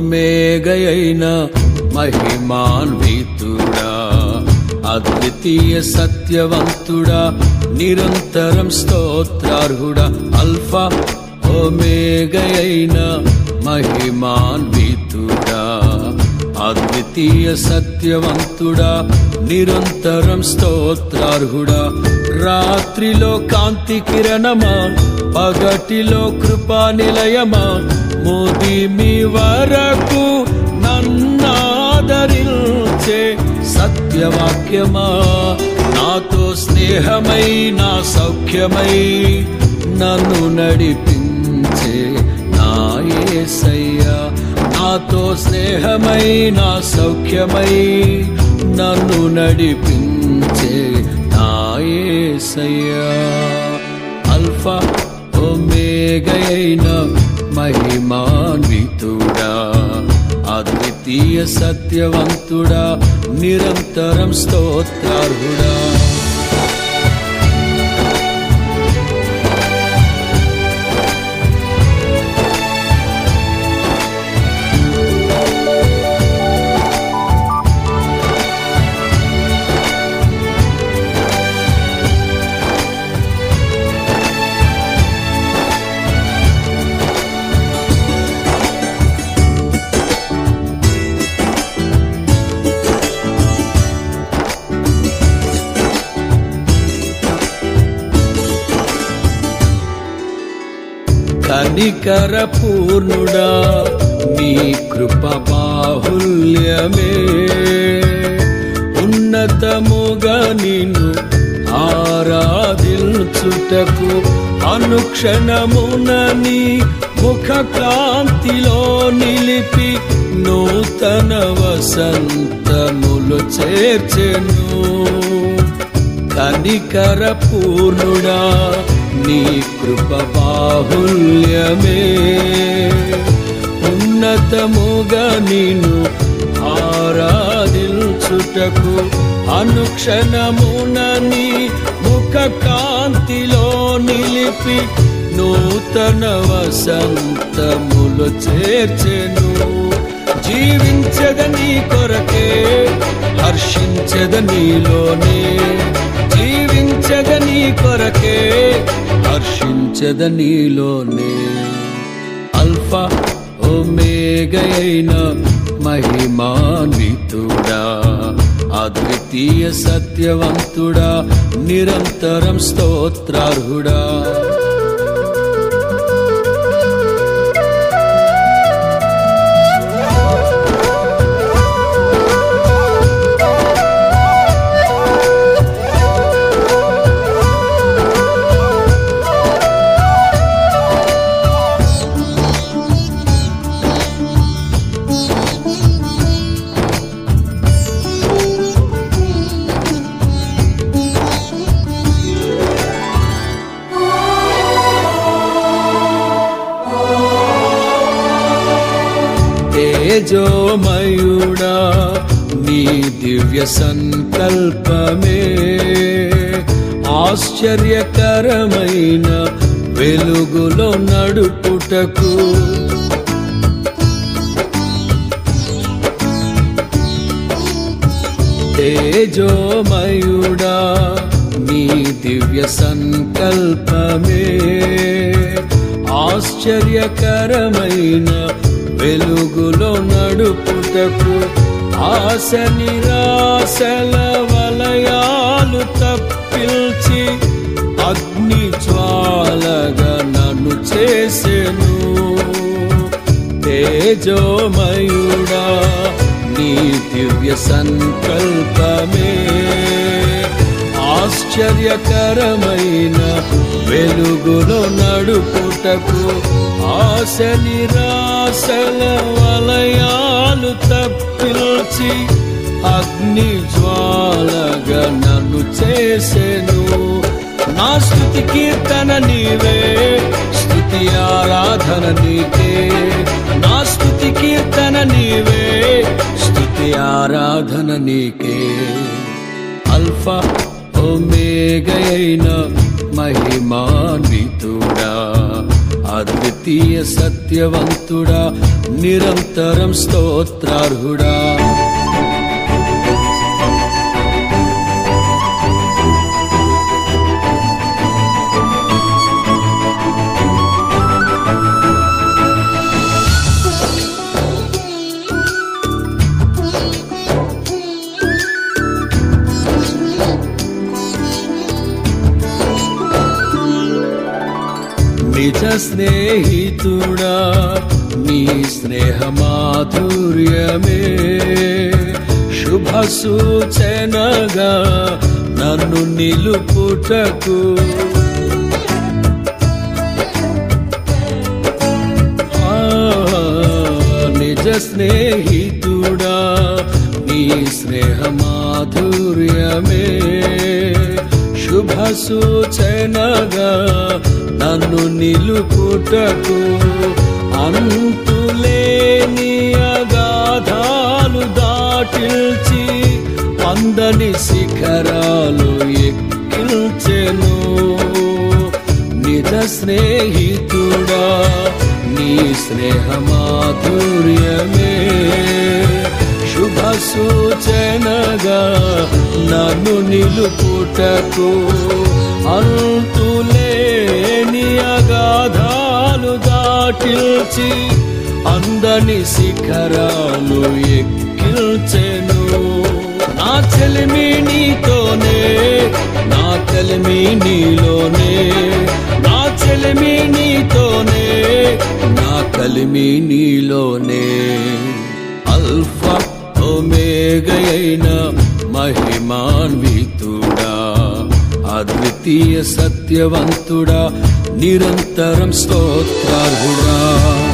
ఓమేగయైన మహిమాన్వితుడా అద్వితీయ సత్యవంతుడా నిరంతరం స్తోత్రార్హుడా అల్ఫా ఓమేగయైన మహిమాన్వితుడా అద్వితీయ సత్యవంతుడా నిరంతరం స్తోత్రార్హుడా రాత్రిలో కాంతి కిరణమా పగటిలో కృపా నిలయమా మోది మీ వరకు నన్నాదరించే సత్యవాక్యమా నాతో స్నేహమై నా సౌఖ్యమై నన్ను నడిపించే నా యేసయ్యా నాతో స్నేహమై నా సౌఖ్యమై నన్ను నడిపించే నా యేసయ్యా అల్ఫా ఒమేగైన మహిమాన్వితుడా అద్వితీయ సత్యవంతుడా నిరంతరం స్తోత్రార్హుడా కనికర పూర్ణుడా నీ కృప బాహుల్యమే ఉన్నతముగా నిన్ను ఆరాధించుటకు అనుక్షణమున నీ ముఖ కాంతిలో నిలిపి నూతన వసంతములు చేర్చెను కనికర పూర్ణుడా నీ కృప బాహుల్యమే ఉన్నతముగా నిన్ను ఆరాధించుటకు అనుక్షణమున నీ ముఖ కాంతిలో నిలిపి నూతన వసంతములు చేర్చెను జీవించద నీ కొరకే హర్షించద నీలోనే జీవించద నీ కొరకే హర్షించద నీలోనే అల్ఫా ఓమేగైన మహిమాన్వితుడా అద్వితీయ సత్యవంతుడా నిరంతరం స్తోత్రార్హుడా తేజోమయుడా నీ దివ్య సంకల్పమే ఆశ్చర్యకరమైన వెలుగులో నడుపుటకు తేజోమయుడా నీ దివ్య సంకల్పమే ఆశ్చర్యకరమైన వెలుగులో నడుపుటకు ఆశ నిరాశల వలయాలు తప్పిల్చి అగ్ని జ్వాలగా నన్ను చేసెను తేజోమయుడా నీ దివ్య సంకల్పమే ఆశ్చర్యకరమైన వెలుగులో నడుపుటకు ఆశ నిరాశల వలయాలు తప్పిల్చి అగ్ని జ్వాలగా నన్ను చేసెను నా స్థుతి కీర్తన నీవే స్థుతి ఆరాధన నీకే నా స్థుతి కీర్తన నీవే స్థుతి ఆరాధన నీకే అల్ఫా ఓమేగైన మహిమాన్వితుడా అద్వితీయ సత్యవంతుడా నిరంతరం స్తోత్రార్హుడా నిజ స్నేహితుడా నీ స్నేహ మాధుర్యమే శుభ సూచనగా నన్ను నిలుపుటకు ఆ, నిజ స్నేహితుడా నీ స్నేహ మాధుర్యమే శుభ సూచనగా నన్ను నిలుపుటకు అంతులేని అగాధాలు దాటిల్చి అందని శిఖరాలు ఎక్కిల్చెను నిజ స్నేహితుడా నీ స్నేహ మాధుర్యమే శుభ సూచనగా నన్ను నిలుపుటకు అంతులేని అగాధాలు దాటిల్చి అందని శిఖరాలు ఎక్కిల్చెను నా చెలిమి నీతోనే నా కలిమి నీలోనే నా చెలిమి నీతోనే నా కలిమి నీలోనే అల్ఫా ఒమేగయైన మహిమాన్వితుడా అద్వితీయ సత్యవంతుడా నిరంతరం స్తోత్రార్హుడా